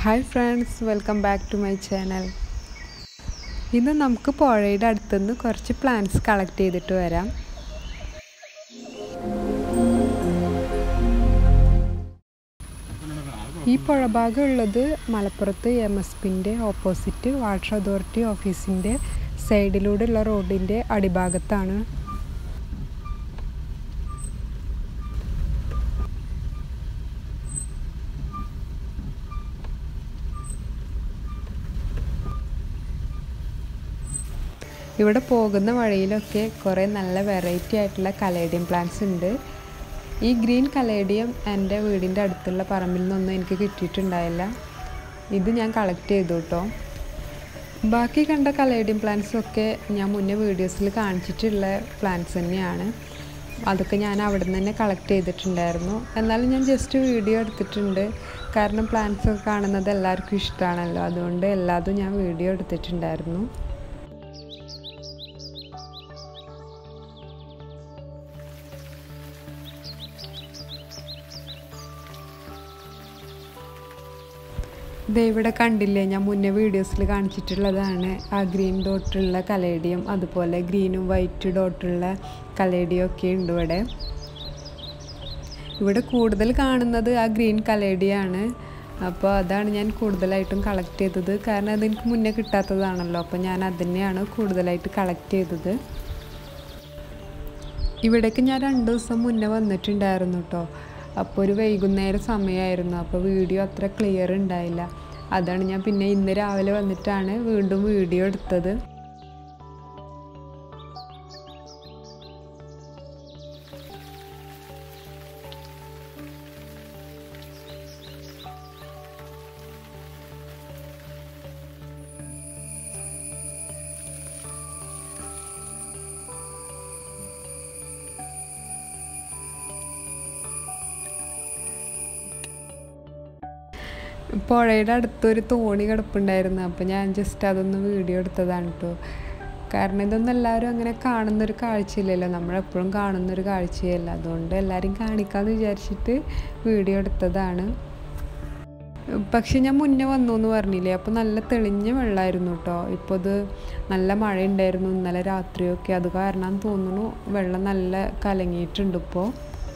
hi friends welcome back to my channel ഇന്ന് നമുക്ക് പുഴയുടെ അടുത്തുനിന്ന് കുറച്ച് പ്ലാന്റ്സ് കളക്ട് ചെയ്തിട്ട് വരാം ഈ പുഴഭാഗം ഉള്ളത് മലപ്പുറത്ത് എം എസ് പിൻ്റെ ഓപ്പോസിറ്റ് വാട്ടർ അതോറിറ്റി ഓഫീസിൻ്റെ സൈഡിലൂടെയുള്ള റോഡിൻ്റെ അടിഭാഗത്താണ് ഇവിടെ പോകുന്ന വഴിയിലൊക്കെ കുറേ നല്ല വെറൈറ്റി ആയിട്ടുള്ള കലേഡിയം പ്ലാന്റ്സ് ഉണ്ട് ഈ ഗ്രീൻ കലേഡിയം എൻ്റെ വീടിൻ്റെ അടുത്തുള്ള പറമ്പിൽ നിന്നൊന്നും എനിക്ക് കിട്ടിയിട്ടുണ്ടായില്ല ഇത് ഞാൻ കളക്ട് ചെയ്തു കേട്ടോ ബാക്കി കണ്ട കലേഡിയം പ്ലാന്റ്സും ഒക്കെ ഞാൻ മുന്നേ വീഡിയോസിൽ കാണിച്ചിട്ടുള്ള പ്ലാന്റ്സ് തന്നെയാണ് അതൊക്കെ ഞാൻ അവിടെ നിന്ന് തന്നെ കളക്ട് ചെയ്തിട്ടുണ്ടായിരുന്നു എന്നാലും ഞാൻ ജസ്റ്റ് വീഡിയോ എടുത്തിട്ടുണ്ട് കാരണം പ്ലാന്റ്സ് ഒക്കെ കാണുന്നത് എല്ലാവർക്കും ഇഷ്ടമാണല്ലോ അതുകൊണ്ട് എല്ലാതും ഞാൻ വീഡിയോ എടുത്തിട്ടുണ്ടായിരുന്നു ദേ ഇവിടെ കണ്ടില്ലേ ഞാൻ മുന്നേ വീഡിയോസിൽ കാണിച്ചിട്ടുള്ളതാണ് ആ ഗ്രീൻ ഡോട്ടുള്ള കലേഡിയം അതുപോലെ ഗ്രീനും വൈറ്റ് ഡോട്ടുള്ള കലേഡിയം ഒക്കെ ഉണ്ട് ഇവിടെ ഇവിടെ കൂടുതൽ കാണുന്നത് ആ ഗ്രീൻ കലേഡിയാണ് അപ്പോൾ അതാണ് ഞാൻ കൂടുതലായിട്ടും കളക്ട് ചെയ്തത് കാരണം അതെനിക്ക് മുന്നേ കിട്ടാത്തതാണല്ലോ അപ്പോൾ ഞാൻ അതുതന്നെയാണ് കൂടുതലായിട്ട് കളക്ട് ചെയ്തത് ഇവിടേക്ക് ഞാൻ രണ്ട് ദിവസം മുന്നേ വന്നിട്ടുണ്ടായിരുന്നു കേട്ടോ അപ്പോൾ ഒരു വൈകുന്നേരം സമയമായിരുന്നു അപ്പോൾ വീഡിയോ അത്ര ക്ലിയർ ഉണ്ടായില്ല അതാണ് ഞാൻ പിന്നെ ഇന്ന് രാവിലെ വന്നിട്ടാണ് വീണ്ടും വീഡിയോ എടുത്തത് പുഴയുടെ അടുത്തൊരു തോണി കിടപ്പുണ്ടായിരുന്നു അപ്പോൾ ഞാൻ ജസ്റ്റ് അതൊന്ന് വീഡിയോ എടുത്തതാണ് കേട്ടോ കാരണം ഇതൊന്നും എല്ലാവരും അങ്ങനെ കാണുന്നൊരു കാഴ്ചയില്ലല്ലോ നമ്മളെപ്പോഴും കാണുന്നൊരു കാഴ്ചയല്ല അതുകൊണ്ട് എല്ലാവരും കാണിക്കാമെന്ന് വിചാരിച്ചിട്ട് വീഡിയോ എടുത്തതാണ് പക്ഷെ ഞാൻ മുന്നേ വന്നു എന്ന് പറഞ്ഞില്ലേ അപ്പോൾ നല്ല തെളിഞ്ഞ വെള്ളമായിരുന്നു കേട്ടോ ഇപ്പോൾ ഇത് നല്ല മഴ ഉണ്ടായിരുന്നു ഇന്നലെ രാത്രിയൊക്കെ അത് കാരണം തോന്നുന്നു വെള്ളം നല്ല കലങ്ങിയിട്ടുണ്ട് ഇപ്പോൾ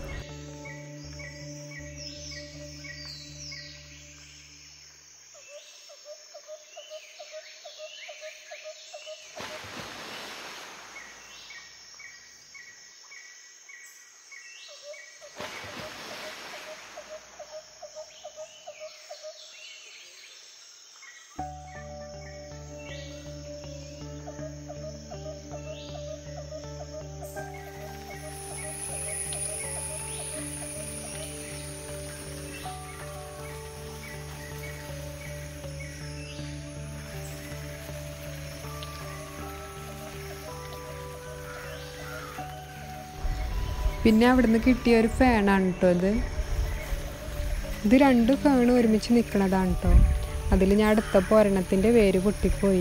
പിന്നെ അവിടുന്ന് കിട്ടിയ ഒരു ഫാനാണ് കേട്ടോ ഇത് ഇത് രണ്ട് ഫാൺ ഒരുമിച്ച് നിൽക്കണതാണ് കേട്ടോ അതിൽ ഞാൻ അടുത്തപ്പോൾ ഒരെണ്ണത്തിൻ്റെ വേര് പൊട്ടിപ്പോയി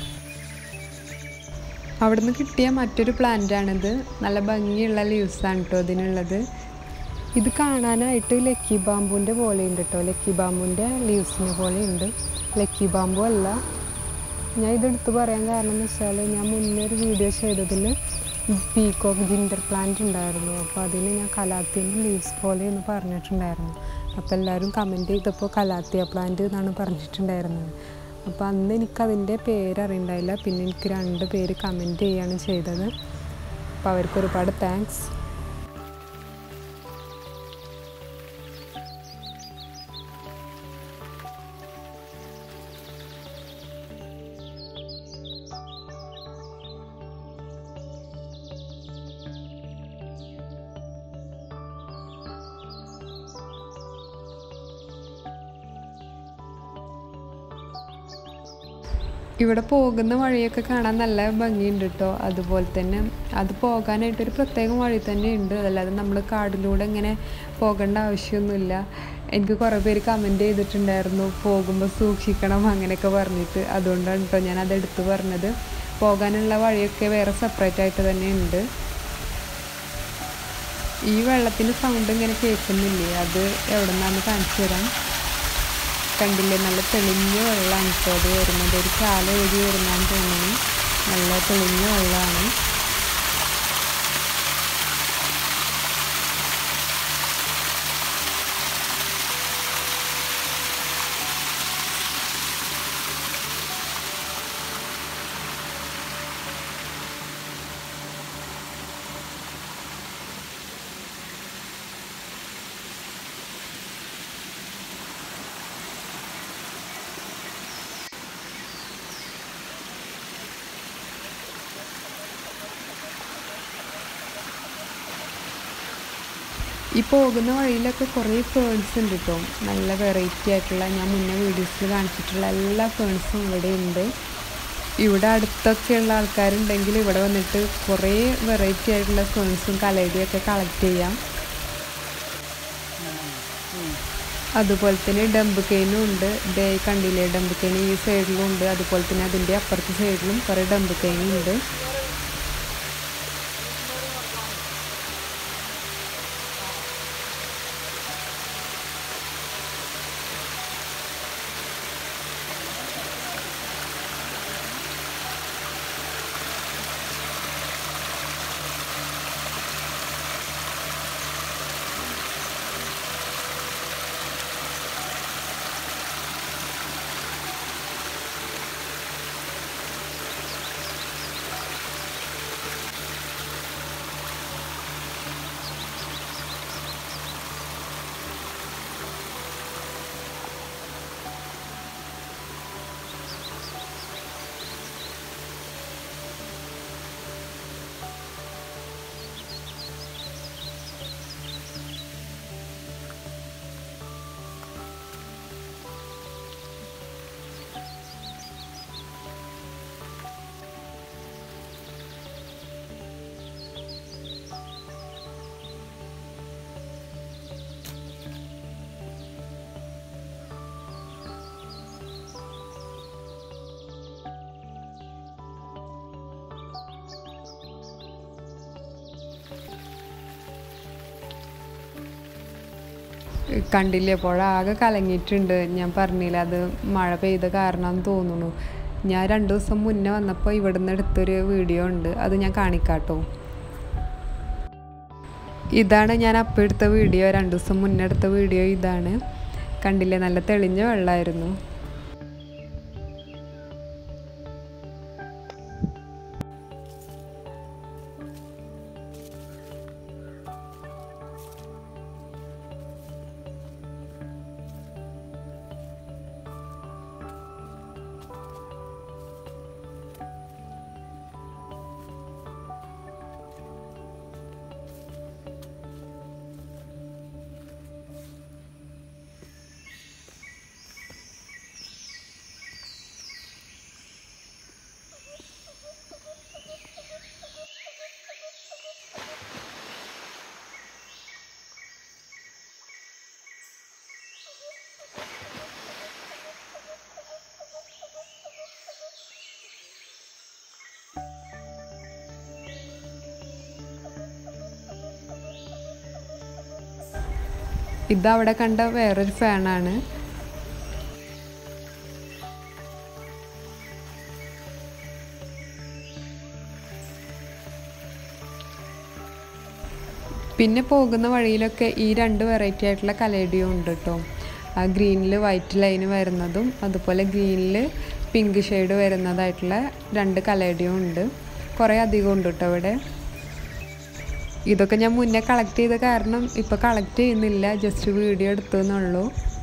അവിടുന്ന് കിട്ടിയ മറ്റൊരു പ്ലാന്റാണിത് നല്ല ഭംഗിയുള്ള ലീവ്സാണ് കേട്ടോ ഇതിനുള്ളത് ഇത് കാണാനായിട്ട് ലക്കി ബാമ്പുവിൻ്റെ പോലെ ഉണ്ട് കേട്ടോ ലക്കി ബാമ്പുവിൻ്റെ ലീവ്സിനെ പോലെ ഉണ്ട് ലക്കി ബാമ്പു അല്ല ഞാൻ ഇതെടുത്ത് പറയാൻ കാരണം എന്ന് വെച്ചാൽ ഞാൻ മുന്നേ ഒരു വീഡിയോ ചെയ്തതിൽ പീക്കോക്ക് ജിൻഡർ പ്ലാന്റ് ഉണ്ടായിരുന്നു അപ്പോൾ അതിന് ഞാൻ കലാത്തിൻ്റെ ലീവ്സ് പോലെ എന്ന് പറഞ്ഞിട്ടുണ്ടായിരുന്നു അപ്പോൾ എല്ലാവരും കമൻറ്റ് ചെയ്തപ്പോൾ കലാത്തിയ പ്ലാന്റ് എന്നാണ് പറഞ്ഞിട്ടുണ്ടായിരുന്നത് അപ്പോൾ അന്ന് എനിക്കതിൻ്റെ പേര് അറിയണ്ടായില്ല പിന്നെ എനിക്ക് രണ്ട് പേര് കമൻറ്റ് ചെയ്യുകയാണ് ചെയ്തത് അപ്പോൾ അവർക്ക് ഒരുപാട് താങ്ക്സ് ഇവിടെ പോകുന്ന വഴിയൊക്കെ കാണാൻ നല്ല ഭംഗിയുണ്ട് കേട്ടോ അതുപോലെ തന്നെ അത് പോകാനായിട്ടൊരു പ്രത്യേകം വഴി തന്നെ ഉണ്ട് അതല്ലാതെ നമ്മൾ കാടിലൂടെ ഇങ്ങനെ പോകേണ്ട ആവശ്യമൊന്നുമില്ല എനിക്ക് കുറേ പേര് കമൻറ്റ് ചെയ്തിട്ടുണ്ടായിരുന്നു പോകുമ്പോൾ സൂക്ഷിക്കണം അങ്ങനെയൊക്കെ പറഞ്ഞിട്ട് അതുകൊണ്ടാണ് കേട്ടോ ഞാൻ അത് എടുത്ത് പറഞ്ഞത് പോകാനുള്ള വഴിയൊക്കെ വേറെ സെപ്പറേറ്റ് ആയിട്ട് തന്നെ ഉണ്ട് ഈ വെള്ളത്തിന് സൗണ്ട് ഇങ്ങനെ കേൾക്കുന്നില്ലേ അത് എവിടെ നിന്നാന്ന് കാണിച്ചു തരാം കണ്ടില്ലേ നല്ല തെളിഞ്ഞ വെള്ളമാണ് ഇപ്പോൾ അത് വരുന്നത് ഒരു ചാല ഒഴുകി വരുന്നതെന്ന് തോന്നുന്നു നല്ല തെളിഞ്ഞ വെള്ളമാണ് ഈ പോകുന്ന വഴിയിലൊക്കെ കുറേ ഫേൺസ് ഉണ്ട് കേട്ടോ നല്ല വെറൈറ്റി ആയിട്ടുള്ള ഞാൻ മുന്നേ വീഡിയോസിൽ കാണിച്ചിട്ടുള്ള എല്ലാ ഫേൺസും ഇവിടെ ഉണ്ട് ഇവിടെ അടുത്തൊക്കെയുള്ള ആൾക്കാരുണ്ടെങ്കിൽ ഇവിടെ വന്നിട്ട് കുറേ വെറൈറ്റി ആയിട്ടുള്ള ഫേൺസും കലയുടെയൊക്കെ കളക്ട് ചെയ്യാം അതുപോലെ തന്നെ ഡംബ് കെയിനും ഉണ്ട് ദേ കണ്ടില്ലേ ഡംബ് കെയിൻ ഈ സൈഡിലും ഉണ്ട് അതുപോലെ തന്നെ അതിൻ്റെ അപ്പുറത്തെ സൈഡിലും കുറേ ഡംബ് കെയിനും ഉണ്ട് കണ്ടില്ലേ പുഴ ആകെ കലങ്ങിയിട്ടുണ്ട് ഞാൻ പറഞ്ഞില്ല അത് മഴ പെയ്ത കാരണമെന്ന് തോന്നുന്നു ഞാൻ രണ്ട് ദിവസം മുന്നേ വന്നപ്പോൾ ഇവിടുന്ന് എടുത്തൊരു വീഡിയോ ഉണ്ട് അത് ഞാൻ കാണിക്കാട്ടോ ഇതാണ് ഞാൻ അപ്പം എടുത്ത വീഡിയോ രണ്ട് ദിവസം മുന്നേ എടുത്ത വീഡിയോ ഇതാണ് കണ്ടില്ലേ നല്ല തെളിഞ്ഞ വെള്ളമായിരുന്നു ഇതവിടെ കണ്ട വേറൊരു ഫാനാണ് പിന്നെ പോകുന്ന വഴിയിലൊക്കെ ഈ രണ്ട് വെറൈറ്റി ആയിട്ടുള്ള കലേഡിയും ഉണ്ട് കേട്ടോ ആ ഗ്രീനിൽ വൈറ്റ് ലൈന് വരുന്നതും അതുപോലെ ഗ്രീനിൽ പിങ്ക് ഷെയ്ഡ് വരുന്നതായിട്ടുള്ള രണ്ട് കലേഡിയും ഉണ്ട് കുറേ അധികം ഉണ്ട് കേട്ടോ ഇവിടെ ഇതൊക്കെ ഞാൻ മുന്നേ കളക്ട് ചെയ്ത കാരണം ഇപ്പോൾ കളക്ട് ചെയ്യുന്നില്ല ജസ്റ്റ് വീഡിയോ എടുത്തു എന്നുള്ളൂ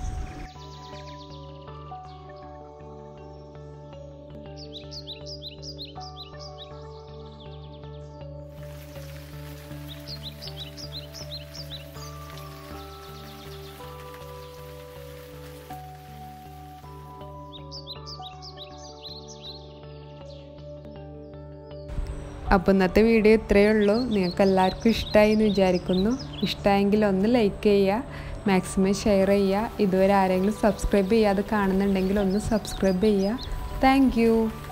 അപ്പോൾ ഇന്നത്തെ വീഡിയോ ഇത്രയേ ഉള്ളൂ നിങ്ങൾക്ക് എല്ലാവർക്കും ഇഷ്ടമായി എന്ന് വിചാരിക്കുന്നു ഇഷ്ടമായെങ്കിൽ ഒന്ന് ലൈക്ക് ചെയ്യുക മാക്സിമം ഷെയർ ചെയ്യുക ഇതുവരെ ആരെങ്കിലും സബ്സ്ക്രൈബ് ചെയ്യാതെ കാണുന്നുണ്ടെങ്കിൽ ഒന്ന് സബ്സ്ക്രൈബ് ചെയ്യുക താങ്ക്